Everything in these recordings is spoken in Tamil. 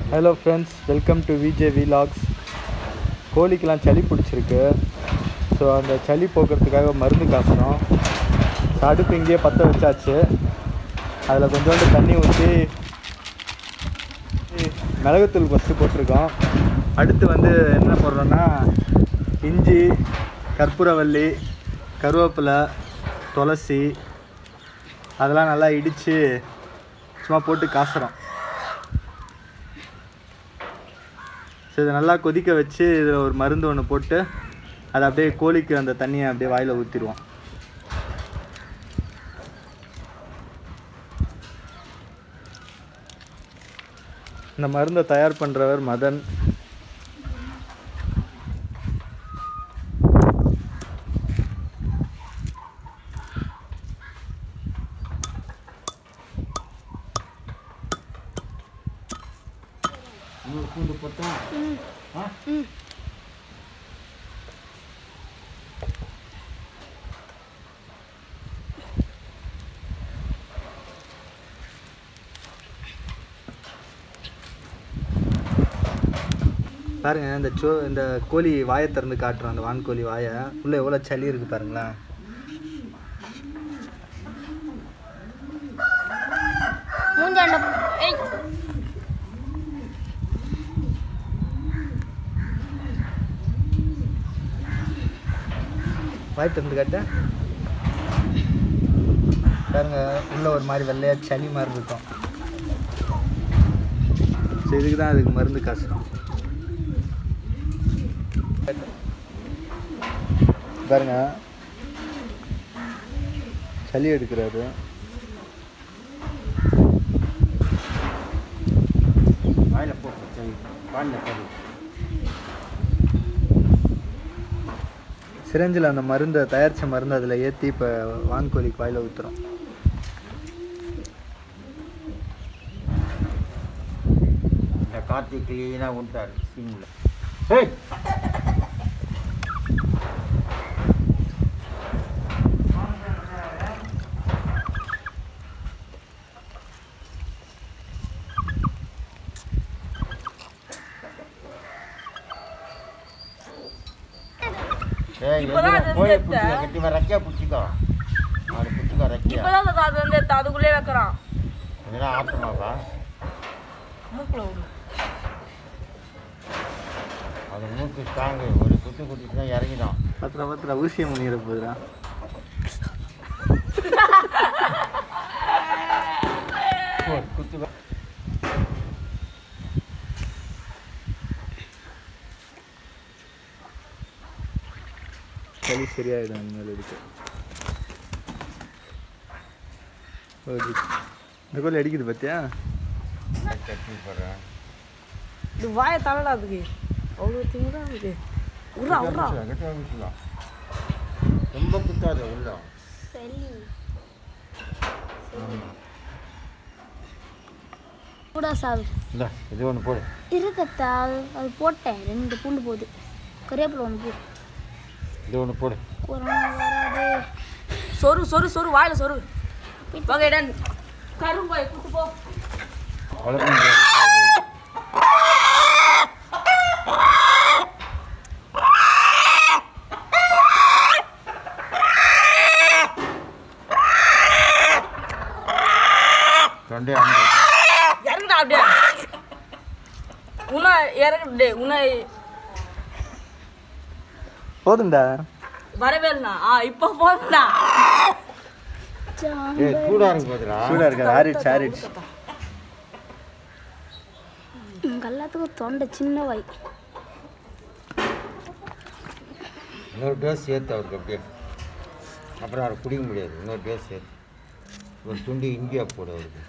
Hello friends welcome to VJ vlogs கோழிக்கெலாம் சளி பிடிச்சிருக்கு ஸோ அந்த சளி போக்குறதுக்காக மருந்து காசணும் ஸோ அடுப்பு இங்கேயே பற்ற வச்சாச்சு அதில் கொஞ்சோண்டு தண்ணி ஊற்றி மிளகுத்தூள் ஃபஸ்ட்டு போட்டிருக்கோம் அடுத்து வந்து என்ன போடுறோன்னா இஞ்சி கற்பூரவல்லி கருவேப்பிலை துளசி அதெல்லாம் நல்லா இடித்து சும்மா போட்டு காசுறோம் ஸோ இதை நல்லா கொதிக்க வச்சு இதில் ஒரு மருந்து ஒன்று போட்டு அதை அப்படியே கோழிக்கு அந்த தண்ணியை அப்படியே வாயில் ஊற்றிடுவோம் இந்த மருந்தை தயார் பண்ணுறவர் மதன் பூண்டு போட்டா ஆ பாருங்க இந்த சோ இந்த கோழி வாயை திறந்து காட்டுறோம் அந்த வான்கோழி வாயை உள்ள எவ்வளோ சளி இருக்கு பாருங்களேன் மூஞ்சாண்ட ஏய் வாய் திறந்து காட்ட பாருங்க உள்ள ஒரு மாதிரி வெள்ளையா சளி மாதிரி இருக்கும் ஸோ இதுக்கு தான் அதுக்கு மருந்து காசுறோம் பாருங்க சளி எடுக்கிறாரு வாயில போட்டு சரி வாயில போடு சிரஞ்சில் அந்த மருந்தை தயாரித்த மருந்து அதில் ஏற்றி இப்போ வான்கோழிக்கு வாயில் ஊற்றுறோம் இந்த கார்த்தி கிளீனாக விட்டார் சிம்மில் ஏய் ஏய் இப்பதான் எதுவும் அது கோழி வந்து பிடிச்சிக்கோ கட்டி வர ரெக்கையா பிடிச்சிக்கோ அது பிடிச்சிக்கோ ரெக்கையா இப்பதான் தாத்தா அது வந்து எடுத்து அதுக்குள்ளே வைக்கிறான் இதெல்லாம் ஆட்டமாப்பா மூக்குல விடு அது மூக்கு ஸ்ட்ராங்கு ஒரு குத்து குத்திச்சுன்னா இறங்கிடும் பத்திர பத்திர ஊசியை முனிகிற போதுடா ஒரு குத்து வ- சளி சரியாயிடும் இனிமேல் இதுக்கு ஓகே இந்த கோழி அடிக்குது பார்த்தியா கட்டி போடுறேன் இது வாயை தள்ளடா அதுக்கு அவ்வளோ திமுறா இருக்கு உர்றா உர்றா கட்டி வாங்கிக்கலாம் ரொம்ப குத்தாது உள்ள கூட சாவு இந்த இது ஒன்று போடு இருக்கத்தா அது அது போட்டேன் ரெண்டு பூண்டு போகுது கறிவேப்பிலை ஒன்று போ இது ஒன்று போடு கொரோனா வராது சொரு சொரு சொரு வாயில சொரு வகைடன் கரும்பாய் கூட்டு போ வளர்க்க முடியாது தொண்டை அமுக்கு. இறங்குடா அப்படியே உன்னை இறங்குடே உன்னை போதும்டா வரவே இல்லைண்ணா ஆ இப்போ போதும்டா ஏய் சூடா இருக்கு பாத்துடா சூடாக இருக்காது ஆறிடுச்சு ஆறிடுச்சு உங்க எல்லாத்துக்கும் தொண்டை சின்ன வாய் இன்னொரு டோஸ் சேர்த்து அவருக்கு அப்படியே அப்புறம் அவரை குடிக்க முடியாது இன்னொரு டோஸ் சேர்த்து ஒரு துண்டு இந்தியா போடு அவருக்கு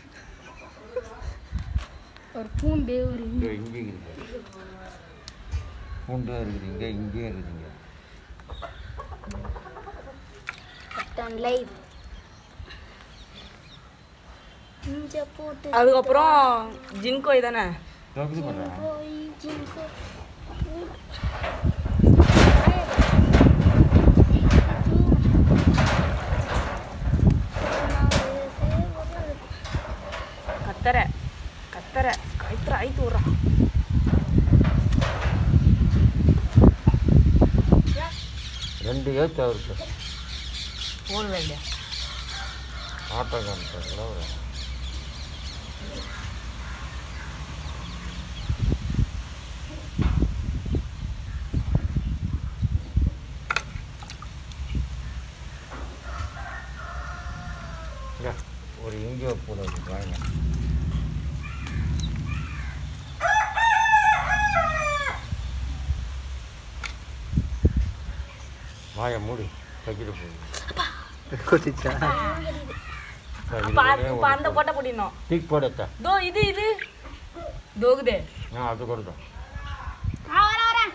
ஒரு பூண்டு ஒரு இங்கே இஞ்சி இருக்குது பூண்டும் இருக்குது இங்கே இங்கேயும் இருக்குதுங்க பட்டன் லைவ் இஞ்ச போட்டு அதுக்கப்புறம் ஜின்கோய் தானே இது பண்ணுறேன் போய் ஜிங்கு. கத்தரை கத்தரை கை ட்ரை தூரா ரெண்டு ஏற்று அவருக்கு போன வேண்டிய ஆட்டோ காமிச்சாங்களா ஒரு இங்க, ஒரு இங்கே போடுறது வாங்க வாயை மூடி தைக்கிட்டு போகுது கொட்டிச்சா இப்போ அந்த கொட்டை பிடிக்கணும் தீக் போடத்தா தோ இது இது தோகுதே ஆ அது கொடுத்தோம் ஆ வரேன் வரேன்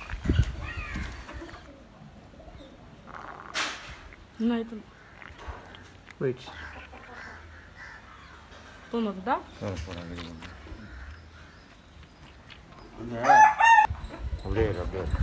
என்ன ஆயிட்டு போயிடுச்சு தோணுதா அப்படியே இரு, அப்படியே இரு.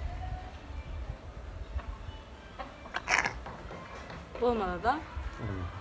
போதுமா தாத்தா ம்.